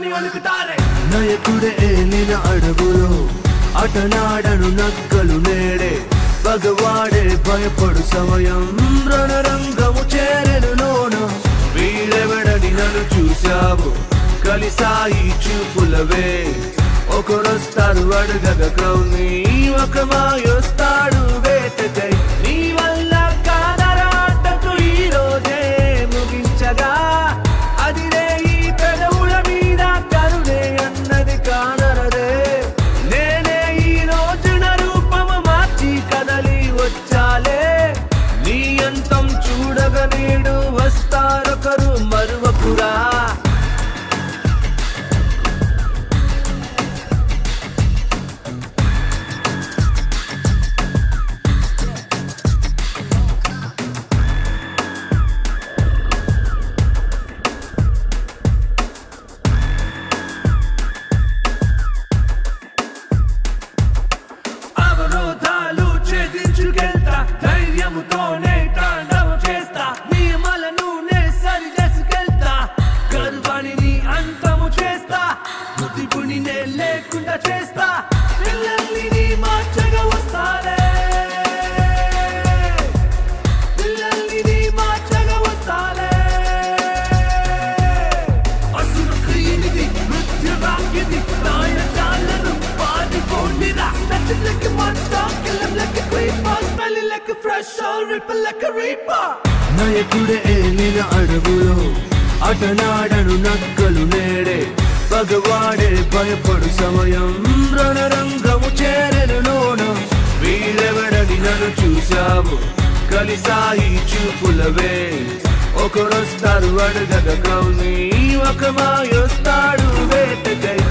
అని వణుకుతారే నాయకుడే ఏలిన అడవులో అటనాడను నక్కలు నేడే పగవాడే భయపడు సమయం రణరంగము చేరెను లోన వీడెవడని నన్ను చూశావు కలిసాయి చూపులవే ఒకరొస్తారు అడగగ క్రౌని ఒక మాయొస్తాడు వేటకై నీ వల్ల కాదరాటకు ఈ రోజే ముగించగా అదిరే ఈ పెదవుల మీద కరుణే అన్నది కానరదే నేనే ఈ రోజున రూపము మార్చి కదలి వచ్చాలే నీ అంతం చూడగ నేడు వస్తారొకరు మరువకురా అవరోధాలు ఛేదించుకెళ్తా ధైర్యముతోనే తాండవం చేస్తా నియమాలను నే సరి చేసుకెళ్తా గర్వాణిని అంతము చేస్తా బుద్ధిపుని నే లేకుండా చేస్తా పిల్లల్ని నీ మార్చగా వస్తారే పిల్లల్ని నీ మార్చగా వస్తారే అసుర క్రియనిది మృత్యురాకిది నాయన చాలను పాడుకోండిరా Snatch it like a monster, kill him like a creeper Smell it like a fresh soul, ripple like a reaper నాయకుడే ఏలిన అడవులో అటనాడను నక్కలు నేడే పగవాడే భయపడు సమయం రణరంగము చేరెను లోన వీడెవడని నన్ను చూశావు కలిసాయి చూపులవే ఒకరొస్తారు అడగగ కౌని ఒక మాయొస్తాడు వేటకై